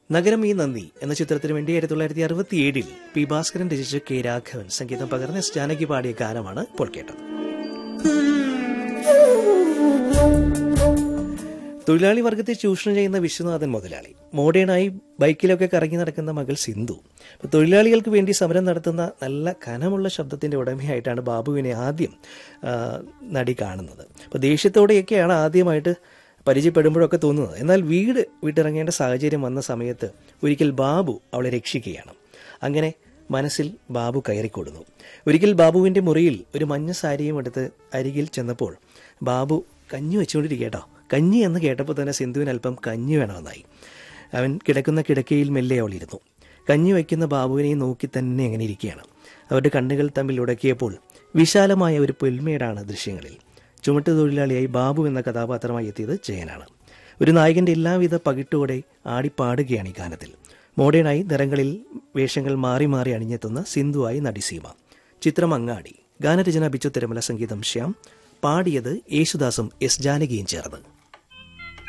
നഗരം ഈ നന്ദി എന്ന ചിത്രത്തിന് വേണ്ടി ആയിരത്തി തൊള്ളായിരത്തി അറുപത്തിയേഴിൽ പി ഭാസ്കരൻ രചിച്ച് കെ രാഘവൻ സംഗീതം പകർന്ന് എസ് ജാനകി പാടിയ ഗാനമാണ് ഇപ്പോൾ കേട്ടത് തൊഴിലാളി വർഗത്തെ ചൂഷണം ചെയ്യുന്ന വിശ്വനാഥൻ മുതലാളി മോഡേണായി ബൈക്കിലൊക്കെ കറങ്ങി നടക്കുന്ന മകൾ സിന്ധു അപ്പോൾ തൊഴിലാളികൾക്ക് വേണ്ടി സമരം നടത്തുന്ന നല്ല കനമുള്ള ശബ്ദത്തിന്റെ ഉടമയായിട്ടാണ് ബാബുവിനെ ആദ്യം ആ, നടി കാണുന്നത് അപ്പോൾ ദേഷ്യത്തോടെയൊക്കെയാണ് ആദ്യമായിട്ട് പരിചയപ്പെടുമ്പോഴൊക്കെ തോന്നുന്നത് എന്നാൽ വീട് വിട്ടിറങ്ങേണ്ട സാഹചര്യം വന്ന സമയത്ത് ഒരിക്കൽ ബാബു അവളെ രക്ഷിക്കുകയാണ് അങ്ങനെ മനസ്സിൽ ബാബു കയറിക്കൊടുന്നു ഒരിക്കൽ ബാബുവിന്റെ മുറിയിൽ ഒരു മഞ്ഞ സാരിയും എടുത്ത് അരികിൽ ചെന്നപ്പോൾ ബാബു കഞ്ഞി വെച്ചുകൊണ്ടിരിക്കട്ടോ കഞ്ഞി എന്ന് കേട്ടപ്പോൾ തന്നെ സിന്ധുവിന് അല്പം കഞ്ഞി വേണമെന്നായി അവൻ കിടക്കുന്ന കിടക്കയിൽ മെല്ലെ അവൾ ഇരുന്നു കഞ്ഞി വയ്ക്കുന്ന ബാബുവിനെ നോക്കി തന്നെ അങ്ങനെ ഇരിക്കുകയാണ് അവരുടെ കണ്ണുകൾ തമ്മിൽ ഉടക്കിയപ്പോൾ വിശാലമായ ഒരു പുൽമേടാണ് ദൃശ്യങ്ങളിൽ ചുമട്ട് തൊഴിലാളിയായി ബാബു എന്ന കഥാപാത്രമായി എത്തിയത് ജയനാണ് ഒരു നായകന്റെ എല്ലാവിധ പകിട്ടോടെ ആടിപ്പാടുകയാണ് ഈ ഗാനത്തിൽ മോഡേണായി നിറങ്ങളിൽ വേഷങ്ങൾ മാറി മാറി അണിഞ്ഞെത്തുന്ന സിന്ധുവായി നടിസീമ ചിത്രം അങ്ങാടി ഗാനരചന ബിച്ചു തിരുമല സംഗീതം ശ്യാം പാടിയത് യേശുദാസും എസ് ജാനകിയും ചേർന്ന്